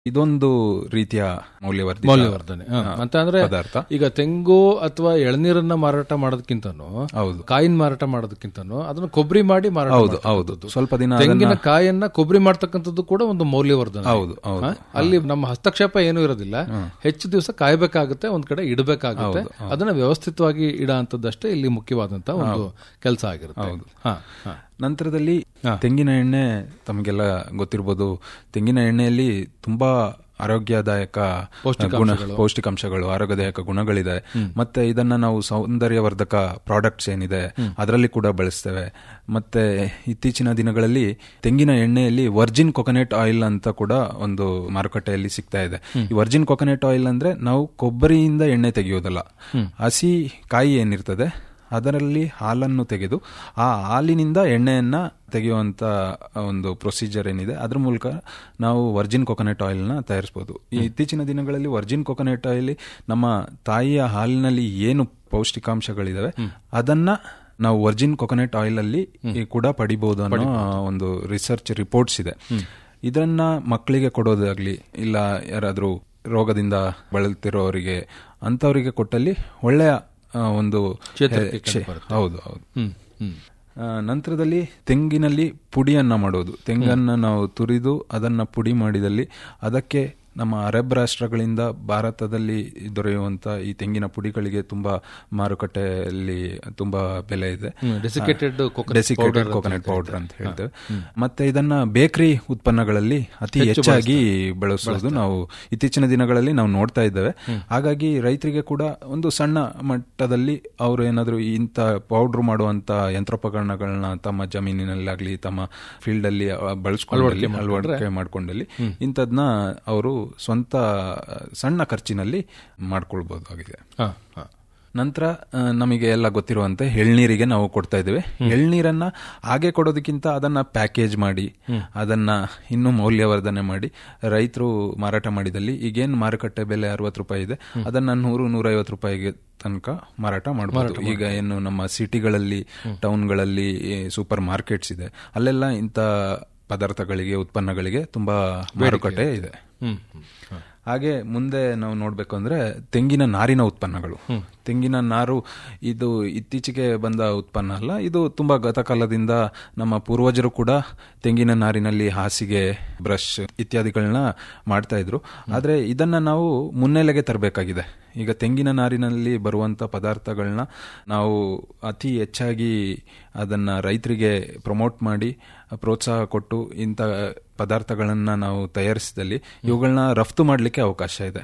ಇದೊಂದು ರೀತಿಯ ಮೌಲ್ಯವರ್ಧಿತ ಮೌಲ್ಯವರ್ಧನೆ ಹ. ಅಂತ ಅಂದ್ರೆ ಪದಾರ್ಥ ಈಗ ತೆಂಗು ಅಥವಾ ಎಳನೀರನ್ನ ಮಾರಾಟ ಮಾಡೋದಕ್ಕಿಂತನೂ ಹೌದು ಕಾಯಿನ ಮಾರಾಟ ಮಾಡೋದಕ್ಕಿಂತನೂ ಅದನ್ನ ಕೊಬ್ಬರಿ ಮಾಡಿ ಮಾರಾಟ ಹೌದು ಮಾಡ್ತಕ್ಕಂಥದ್ದು. ಹೌದು ಸ್ವಲ್ಪ ದಿನ ತೆಂಗಿನ ಕಾಯನ್ನ ಕೊಬ್ಬರಿ ಮಾಡ್ತಕ್ಕಂಥದ್ದು ಕೂಡ ಒಂದು ಮೌಲ್ಯವರ್ಧನೆ ಹೌದು ಹೌದು ಹ? ಅಲ್ಲಿ ನಮ್ಮ ಹಸ್ತಕ್ಷೇಪ ಏನೂ ಇರೋದಿಲ್ಲ ಹೆಚ್ಚು ದಿವಸ ಕಾಯ್ಬೇಕಾಗುತ್ತೆ ಒಂದ್ ಕಡೆ ಇಡಬೇಕಾಗುತ್ತೆ ಅದನ್ನ ವ್ಯವಸ್ಥಿತವಾಗಿ ಇಡ ಅಂತದಷ್ಟೇ ಇಲ್ಲಿ ಮುಖ್ಯವಾದಂತ ಒಂದು ಕೆಲಸ ಆಗಿರುತ್ತೆ ಹ, ಹ. ನಂತರದಲ್ಲಿ ತೆಂಗಿನ ಎಣ್ಣೆ ತಮಗೆಲ್ಲ ಗೊತ್ತಿರ್ಬೋದು ತೆಂಗಿನ ಎಣ್ಣೆಯಲ್ಲಿ ತುಂಬಾ ಆರೋಗ್ಯದಾಯಕ ಗುಣ ಪೌಷ್ಟಿಕಾಂಶಗಳು ಆರೋಗ್ಯದಾಯಕ ಗುಣಗಳಿದೆ ಮತ್ತೆ ಇದನ್ನ ನಾವು ಸೌಂದರ್ಯವರ್ಧಕ ಪ್ರಾಡಕ್ಟ್ಸ್ ಏನಿದೆ ಅದರಲ್ಲಿ ಕೂಡ ಬಳಸ್ತೇವೆ ಮತ್ತೆ ಇತ್ತೀಚಿನ ದಿನಗಳಲ್ಲಿ ತೆಂಗಿನ ಎಣ್ಣೆಯಲ್ಲಿ ವರ್ಜಿನ್ ಕೊಕೊನೆಟ್ ಆಯಿಲ್ ಅಂತ ಕೂಡ ಒಂದು ಮಾರುಕಟ್ಟೆಯಲ್ಲಿ ಸಿಗ್ತಾ ಇದೆ ಈ ವರ್ಜಿನ್ ಕೊಕೊನೆಟ್ ಆಯಿಲ್ ಅಂದ್ರೆ ನಾವು ಕೊಬ್ಬರಿಯಿಂದ ಎಣ್ಣೆ ತೆಗೆಯೋದಲ್ಲ ಹಸಿ ಕಾಯಿ ಏನಿರ್ತದೆ ಅದರಲ್ಲಿ ಹಾಲನ್ನು ತೆಗೆದು ಆ ಹಾಲಿನಿಂದ ಎಣ್ಣೆಯನ್ನ ತೆಗೆಯುವಂತ ಒಂದು ಪ್ರೊಸೀಜರ್ ಏನಿದೆ ಅದ್ರ ಮೂಲಕ ನಾವು ವರ್ಜಿನ್ ಕೊಕೊನೆಟ್ ಆಯಿಲ್ನ ತಯಾರಿಸಬಹುದು ಈ ಇತ್ತೀಚಿನ ದಿನಗಳಲ್ಲಿ ವರ್ಜಿನ್ ಕೊಕೊನೆಟ್ ಆಯಿಲ್ ನಮ್ಮ ತಾಯಿಯ ಹಾಲಿನಲ್ಲಿ ಏನು ಪೌಷ್ಟಿಕಾಂಶಗಳಿದಾವೆ ಅದನ್ನ ನಾವು ವರ್ಜಿನ್ ಕೊಕೊನೆಟ್ ಆಯಿಲ್ ಅಲ್ಲಿ ಕೂಡ ಪಡಿಬಹುದು ಅನ್ನೋ ಒಂದು ರಿಸರ್ಚ್ ರಿಪೋರ್ಟ್ಸ್ ಇದೆ ಇದನ್ನ ಮಕ್ಕಳಿಗೆ ಕೊಡೋದಾಗ್ಲಿ ಇಲ್ಲ ಯಾರಾದ್ರೂ ರೋಗದಿಂದ ಬಳಲ್ತಿರೋರಿಗೆ ಅಂತವರಿಗೆ ಕೊಟ್ಟಲ್ಲಿ ಒಳ್ಳೆಯ ಆ, ಒಂದು ಕ್ಷೆ- ಹೌದು ಹೌದು ಹ್ಮ್ ಹ್ಮ್ ಆ, ನಂತರದಲ್ಲಿ ತೆಂಗಿನಲ್ಲಿ ಪುಡಿಯನ್ನ ಮಾಡೋದು ತೆಂಗನ್ನ ನಾವು ತುರಿದು ಅದನ್ನ ಪುಡಿ ಮಾಡಿದಲ್ಲಿ ಅದಕ್ಕೆ ನಮ್ಮ ಅರಬ್ ರಾಷ್ಟ್ರಗಳಿಂದ ಭಾರತದಲ್ಲಿ ದೊರೆಯುವಂತ ಈ ತೆಂಗಿನ ಪುಡಿಗಳಿಗೆ ತುಂಬಾ ಮಾರುಕಟ್ಟೆಯಲ್ಲಿ ತುಂಬಾ ಬೆಲೆ ಇದೆ ಡೆಸಿಕೇಟೆಡ್ ಡೆಸಿಕೇಟೆಡ್ ಕೋಕೋನಟ್ ಪೌಡರ್ ಅಂತ ಹೇಳ್ತೇವೆ ಮತ್ತೆ ಇದನ್ನ ಬೇಕರಿ ಉತ್ಪನ್ನಗಳಲ್ಲಿ ಅತಿ ಹೆಚ್ಚಾಗಿ ಬಳಸೋದು ನಾವು ಇತ್ತೀಚಿನ ದಿನಗಳಲ್ಲಿ ನಾವು ನೋಡ್ತಾ ಇದ್ದೇವೆ ಹಾಗಾಗಿ ರೈತರಿಗೆ ಕೂಡ ಒಂದು ಸಣ್ಣ ಮಟ್ಟದಲ್ಲಿ ಅವರು ಏನಾದ್ರು ಇಂಥ ಪೌಡರ್ ಮಾಡುವಂತ ಯಂತ್ರೋಪಕರಣಗಳನ್ನ ತಮ್ಮ ಜಮೀನಿನಲ್ಲಾಗ್ಲಿ ತಮ್ಮ ಫೀಲ್ಡ್ ಅಲ್ಲಿ ಬಳಸ್ಕೊಳ್ಳಿ ಅಳವಡಿಕೆ ಮಾಡ್ಕೊಂಡಲ್ಲಿ ಇಂಥದ್ನ ಅವರು ಸ್ವಂತ ಸಣ್ಣ ಖರ್ಚಿನಲ್ಲಿ ಮಾಡ್ಕೊಳ್ಬಹುದಾಗಿದೆ ಹ, ಹ. ನಂತರ ಆ, ನಮಗೆ ಎಲ್ಲ ಗೊತ್ತಿರುವಂತೆ ಎಳ್ನೀರಿಗೆ ನಾವು ಕೊಡ್ತಾ ಇದ್ದೇವೆ ಎಳ್ನೀರನ್ನ ಹಾಗೆ ಕೊಡೋದಕ್ಕಿಂತ ಅದನ್ನ ಪ್ಯಾಕೇಜ್ ಮಾಡಿ ಅದನ್ನ ಇನ್ನೂ ಮೌಲ್ಯವರ್ಧನೆ ಮಾಡಿ ರೈತರು ಮಾರಾಟ ಮಾಡಿದಲ್ಲಿ ಈಗೇನು ಮಾರುಕಟ್ಟೆ ಬೆಲೆ ಅರವತ್ತು ರೂಪಾಯಿ ಇದೆ ಅದನ್ನ ನೂರು ನೂರೈವತ್ತು ರೂಪಾಯಿಗೆ ತನಕ ಮಾರಾಟ ಮಾಡಬಹುದು ಈಗ ಏನು ನಮ್ಮ ಸಿಟಿಗಳಲ್ಲಿ ಟೌನ್ಗಳಲ್ಲಿ ಸೂಪರ್ ಮಾರ್ಕೆಟ್ಸ್ ಇದೆ ಅಲ್ಲೆಲ್ಲ ಇಂಥ ಪದಾರ್ಥಗಳಿಗೆ ಉತ್ಪನ್ನಗಳಿಗೆ ತುಂಬಾ ಮಾರುಕಟ್ಟೆ ಇದೆ ಹ್ಮ್ ಹ್ಮ್. ಹ. ಹಾಗೆ ಮುಂದೆ ನಾವು ನೋಡ್ಬೇಕು ಅಂದ್ರೆ ತೆಂಗಿನ ನಾರಿನ ಉತ್ಪನ್ನಗಳು ತೆಂಗಿನ ನಾರು ಇದು ಇತ್ತೀಚೆಗೆ ಬಂದ ಉತ್ಪನ್ನ ಅಲ್ಲ ಇದು ತುಂಬಾ ಗತಕಾಲದಿಂದ ನಮ್ಮ ಪೂರ್ವಜರು ಕೂಡ ತೆಂಗಿನ ನಾರಿನಲ್ಲಿ ಹಾಸಿಗೆ ಬ್ರಷ್ ಇತ್ಯಾದಿಗಳನ್ನ ಮಾಡ್ತಾ ಇದ್ರು ಆದ್ರೆ ಇದನ್ನ ನಾವು ಮುನ್ನೆಲೆಗೆ ತರಬೇಕಾಗಿದೆ ಈಗ ತೆಂಗಿನ ನಾರಿನಲ್ಲಿ ಬರುವಂತ ಪದಾರ್ಥಗಳನ್ನ ನಾವು ಅತಿ ಹೆಚ್ಚಾಗಿ ಅದನ್ನ ರೈತರಿಗೆ ಪ್ರಮೋಟ್ ಮಾಡಿ ಪ್ರೋತ್ಸಾಹ ಕೊಟ್ಟು ಇಂಥ ಪದಾರ್ಥಗಳನ್ನ ನಾವು ತಯಾರಿಸಿದಲ್ಲಿ ಇವುಗಳನ್ನ ರಫ್ತು ಮಾಡಲಿಕ್ಕೆ ಅವಕಾಶ ಇದೆ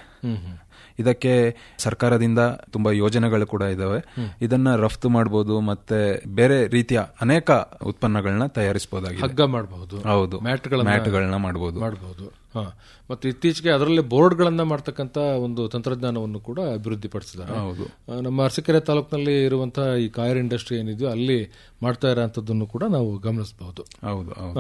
ಇದಕ್ಕೆ ಸರ್ಕಾರದಿಂದ ತುಂಬಾ ಯೋಜನೆಗಳು ಕೂಡ ಇದಾವೆ ಇದನ್ನ ರಫ್ತು ಮಾಡಬಹುದು ಮತ್ತೆ ಬೇರೆ ರೀತಿಯ ಅನೇಕ ಉತ್ಪನ್ನಗಳನ್ನ ತಯಾರಿಸಬಹುದಾಗಿದೆ ಹಗ್ಗ ಮಾಡಬಹುದು ಹೌದು ಮ್ಯಾಟ್ಗಳನ್ನ ಮ್ಯಾಟ್ಗಳನ್ನ ಮಾಡಬಹುದು ಮಾಡಬಹುದು ಹ. ಮತ್ತೆ ಇತ್ತೀಚೆಗೆ ಅದರಲ್ಲಿ ಬೋರ್ಡ್ಗಳನ್ನ ಮಾಡ್ತಕ್ಕಂತ ಒಂದು ತಂತ್ರಜ್ಞಾನವನ್ನು ಕೂಡ ಅಭಿವೃದ್ಧಿ ಪಡಿಸಿದ್ದಾರೆ ಹೌದು ಆ, ನಮ್ಮ ಅರಸೀಕೆರೆ ತಾಲೂಕಿನಲ್ಲಿ ಇರುವಂತಹ ಈ ಕಾಯರ್ ಇಂಡಸ್ಟ್ರಿ ಏನಿದೆಯೋ ಅಲ್ಲಿ ಮಾಡ್ತಾ ಇರೋಂಥದ್ದನ್ನು ಕೂಡ ನಾವು ಗಮನಿಸಬಹುದು ಹೌದು ಹೌದು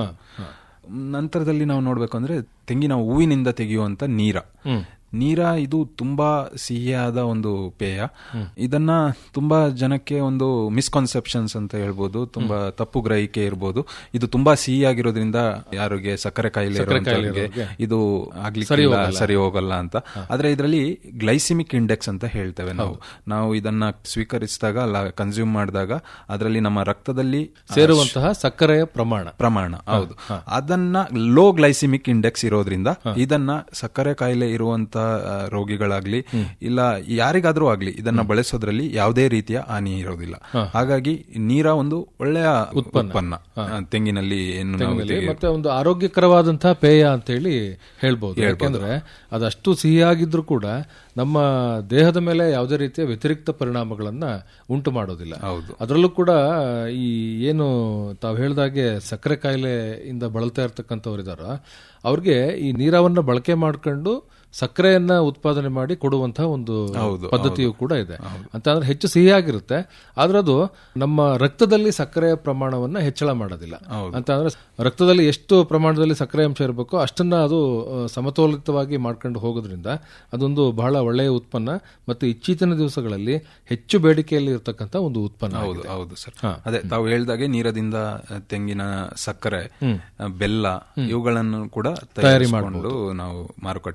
ನಂತರದಲ್ಲಿ ನಾವು ನೋಡ್ಬೇಕು ಅಂದ್ರೆ ತೆಂಗಿನ ಹೂವಿನಿಂದ ತೆಗೆಯುವಂತ ನೀರ ನೀರ ಇದು ತುಂಬಾ ಸಿಹಿಯಾದ ಒಂದು ಪೇಯ ಇದನ್ನ ತುಂಬಾ ಜನಕ್ಕೆ ಒಂದು ಮಿಸ್ಕಾನ್ಸೆಪ್ಷನ್ಸ್ ಅಂತ ಹೇಳ್ಬೋದು ತುಂಬಾ ತಪ್ಪು ಗ್ರಹಿಕೆ ಇರ್ಬೋದು ಇದು ತುಂಬಾ ಸಿಹಿಯಾಗಿರೋದ್ರಿಂದ ಯಾರಿಗೆ ಸಕ್ಕರೆ ಕಾಯಿಲೆ ಇರೋಂಥವ್ರಿಗೆ ಇದು ಆಗ್ಲಿಕ್ಕೆ ಸರಿ ಹೋಗಲ್ಲ ಅಂತ ಆದ್ರೆ ಇದರಲ್ಲಿ ಗ್ಲೈಸಿಮಿಕ್ ಇಂಡೆಕ್ಸ್ ಅಂತ ಹೇಳ್ತೇವೆ ನಾವು ನಾವು ಇದನ್ನ ಸ್ವೀಕರಿಸಿದಾಗ ಅಲ್ಲ ಕನ್ಸ್ಯೂಮ್ ಮಾಡಿದಾಗ ಅದರಲ್ಲಿ ನಮ್ಮ ರಕ್ತದಲ್ಲಿ ಸೇರುವಂತಹ ಸಕ್ಕರೆಯ ಪ್ರಮಾಣ ಪ್ರಮಾಣ ಹೌದು ಅದನ್ನ ಲೋ ಗ್ಲೈಸಿಮಿಕ್ ಇಂಡೆಕ್ಸ್ ಇರೋದ್ರಿಂದ ಇದನ್ನ ಸಕ್ಕರೆ ಕಾಯಿಲೆ ಇರುವಂತ ಆ, ರೋಗಿಗಳಾಗ್ಲಿ ಇಲ್ಲ ಯಾರಿಗಾದ್ರೂ ಆಗ್ಲಿ ಇದನ್ನ ಬಳಸೋದ್ರಲ್ಲಿ ಯಾವುದೇ ರೀತಿಯ ಹಾನಿ ಇರೋದಿಲ್ಲ ಹಾಗಾಗಿ ನೀರ ಒಂದು ಒಳ್ಳೆಯ ಉತ್ಪನ್ನ ಆ, ತೆಂಗಿನಲ್ಲಿ ಏನು ನಾವು ತೆಗೆ- ಮತ್ತೆ ಒಂದು ಆರೋಗ್ಯಕರವಾದಂತಹ ಪೇಯ ಅಂತ ಹೇಳಿ ಹೇಳ್ಬೋದು ಯಾಕಂದ್ರೆ ಅದಷ್ಟು ಸಿಹಿಯಾಗಿದ್ರು ಕೂಡ ನಮ್ಮ ದೇಹದ ಮೇಲೆ ಯಾವುದೇ ರೀತಿಯ ವ್ಯತಿರಿಕ್ತ ಪರಿಣಾಮಗಳನ್ನ ಉಂಟು ಮಾಡೋದಿಲ್ಲ ಹೌದು ಅದರಲ್ಲೂ ಕೂಡ ಈ ಏನು ತಾವು ಹೇಳ್ದಾಗೆ ಸಕ್ಕರೆ ಕಾಯಿಲೆಯಿಂದ ಬಳಲ್ತಾ ಇರ್ತಕ್ಕಂಥವ್ರು ಇದಾರ ಅವ್ರಿಗೆ ಈ ನೀರವನ್ನ ಬಳಕೆ ಮಾಡ್ಕೊಂಡು ಸಕ್ಕರೆಯನ್ನ ಉತ್ಪಾದನೆ ಮಾಡಿ ಕೊಡುವಂತಹ ಒಂದು ಪದ್ಧತಿಯು ಕೂಡ ಇದೆ ಅಂತ ಅಂದ್ರೆ ಹೆಚ್ಚು ಸಿಹಿಯಾಗಿರುತ್ತೆ ಆದ್ರೆ ಅದು ನಮ್ಮ ರಕ್ತದಲ್ಲಿ ಸಕ್ಕರೆಯ ಪ್ರಮಾಣವನ್ನ ಹೆಚ್ಚಳ ಮಾಡೋದಿಲ್ಲ ಅಂತ ಅಂದ್ರೆ ರಕ್ತದಲ್ಲಿ ಎಷ್ಟು ಪ್ರಮಾಣದಲ್ಲಿ ಸಕ್ಕರೆ ಅಂಶ ಇರಬೇಕೋ ಅಷ್ಟನ್ನ ಅದು ಆ, ಸಮತೋಲಿತವಾಗಿ ಮಾಡ್ಕೊಂಡು ಹೋಗೋದ್ರಿಂದ ಅದೊಂದು ಬಹಳ ಒಳ್ಳೆಯ ಉತ್ಪನ್ನ ಮತ್ತು ಇತ್ತೀಚಿನ ದಿವಸಗಳಲ್ಲಿ ಹೆಚ್ಚು ಬೇಡಿಕೆಯಲ್ಲಿ ಇರತಕ್ಕಂತ ಒಂದು ಉತ್ಪನ್ನ ಹೌದು ಹೌದು ಸರ್ ಅದೇ ತಾವು ಹೇಳ್ದಾಗೆ ನೀರದಿಂದ ಆ, ತೆಂಗಿನ ಸಕ್ಕರೆ ಆ, ಬೆಲ್ಲ ಇವುಗಳನ್ನು ಕೂಡ ತಯಾರಿಸಿಕೊಂಡು ನಾವು ಮಾರುಕಟ್ಟೆ